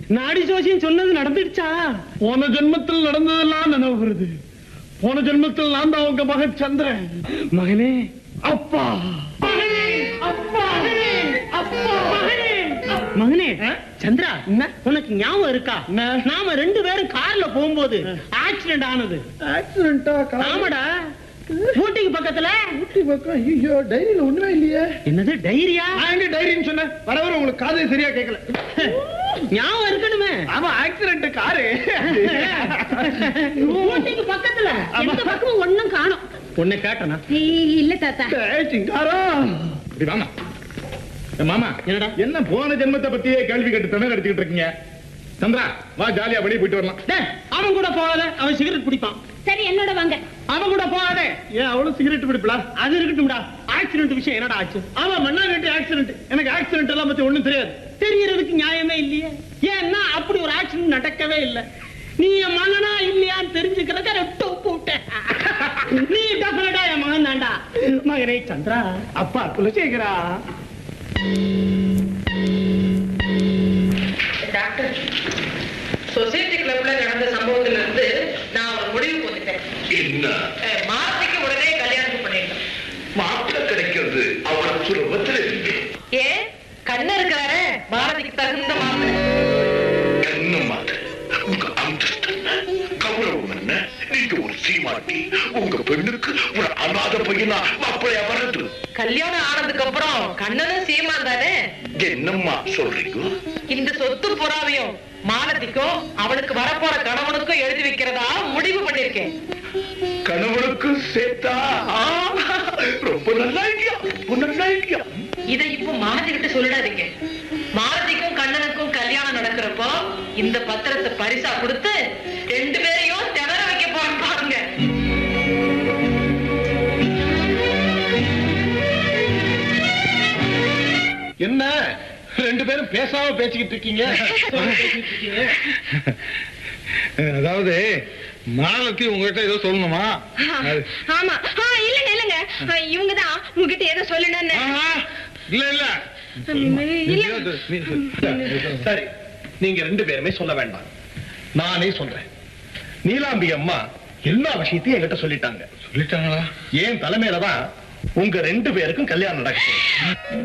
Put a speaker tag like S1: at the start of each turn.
S1: நாடி ஜோசியம் சொன்னது நடந்துடுச்சா
S2: போன ஜென்மத்தில் நடந்ததெல்லாம் நினைவு வருது போன ஜென்மத்தில் நான் தான் உங்க மகன் சந்திரன்
S1: மகனே
S2: அப்பா
S1: மகனே சந்திரா உனக்கு ஞாபகம் இருக்கா
S2: என்ன?
S1: நாம ரெண்டு பேரும் கார்ல போகும்போது ஆக்சிடென்ட் ஆனது
S2: ஆக்சிடென்ட்டா
S1: ஆமாடா ஊட்டிக்கு பக்கத்துல
S2: ஊட்டி பக்கம் ஐயோ டைரியில ஒண்ணுமே இல்லையே
S1: என்னது டைரியா
S2: நான் எங்க டைரின்னு சொன்னேன் வர வர உங்களுக்கு காதே சரியா கேட்கல
S1: ஞாபகம் இருக்கணுமே
S2: ஆமா ஆக்சிடென்ட் காரு
S1: ஊட்டிக்கு பக்கத்துல
S3: எந்த பக்கமும் ஒண்ணும் காணோம்
S1: உன்னை கேட்டனா
S3: இல்ல தாத்தா
S2: டேய், சிங்காரம் இப்படி வாமா ஏய், மாமா
S1: என்னடா?
S2: என்ன போன ஜென்மத்தை பத்தியே கேள்வி கேட்டு திணற எடுத்துக்கிட்டு இருக்கீங்க சந்திரா வா ஜாலியா வெளியே போயிட்டு வரலாம்
S1: டேய், அவன் கூட போகாத அவன் சிகரெட் பிடிப்பான்
S3: சரி என்னோட வாங்க
S1: அவன் கூட போகாத
S2: ஏன் அவ்வளவு சிகரெட் பிடிப்பலா
S1: அது இருக்கட்டும்டா ஆக்சிடென்ட் விஷயம் என்னடா ஆச்சு
S2: ஆமா மண்ணாங்கட்டி ஆக்சிடென்ட் எனக்கு ஆக்சிடென்ட் எல்லாம் பத்தி ஒண்ணும் தெரியாது
S1: தெரியறதுக்கு நியாயமே இல்லையே ஏன்னா அப்படி ஒரு ஆக்சிடென்ட் நடக்கவே இல்லை நீ என் மகனா இல்லையான்னு தெரிஞ்சுக்கிறத ரெட்டு உப்பு விட்டேன் நீ டெஃபினட்டா என் மகன் தான்டா மகனே சந்திரா
S2: அப்பா குலசேகரா
S4: டாக்டர் சொசைட்டி கிளப்ல நடந்த சம்பவத்துல இருந்து நான் ஒரு முடிவுக்கு வந்துட்டேன்
S5: என்ன
S4: அஹ், மாலதிக்கு உடனே கல்யாணம் பண்ணிடணும்
S5: மாப்பிள்ள கிடைக்கிறது அவ்வளவு சுலபத்தில் இருக்கு
S4: ஏன் கண்ணு இருக்கிறாரு பாரதிக்கு தகுந்த மாப்பிள்ளை
S5: என்ன மாதிரி உங்க அந்தஸ்து என்ன கௌரவம் என்ன நீங்க ஒரு சீமாட்டி உங்க பெண்ணுக்கு ஒரு அநாத பையனா மாப்பிள்ளையா வர்றது
S4: கல்யாணம் ஆனதுக்கு அப்புறம் கண்ணனும் சீமான் தானே
S5: என்னம்மா சொல்றீங்க
S4: இந்த சொத்து புறாவையும் மாலதிக்கும் அவளுக்கு வரப்போற கணவனுக்கும் எழுதி வைக்கிறதா முடிவு பண்ணிருக்கேன்
S5: கணவனுக்கு சேர்த்தா ஆ, ரொம்ப நல்ல ஐடியா ரொம்ப நல்ல ஐடியா
S4: இதை இப்போ மாலதி கிட்ட சொல்லிடாதீங்க மாலதிக்கும் கண்ணனுக்கும் கல்யாணம் நடக்கிறப்போ இந்த பத்திரத்தை பரிசா கொடுத்து ரெண்டு பேரையும் திணற வைக்க போறேன் பாருங்க
S2: என்ன ரெண்டு பேரும் பேசாம பேசிக்கிட்டு இருக்கீங்க அதாவது மாலத்தி உங்ககிட்ட ஏதோ சொல்லணுமா அது-
S3: ஆமா ஆ, இல்லங்க இல்லங்க இவங்க தான் உங்ககிட்ட ஏதோ சொல்லணும்னு
S2: ஆஹா, இல்ல இல்ல
S3: இல்ல
S2: சரி நீங்க ரெண்டு பேருமே சொல்ல வேண்டாம் நானே சொல்றேன் நீலாம்பி அம்மா எல்லா விஷயத்தையும் என்கிட்ட சொல்லிட்டாங்க சொல்லிட்டாங்களா ஏன் தலைமையில தான் உங்க ரெண்டு பேருக்கும் கல்யாணம் நடக்குது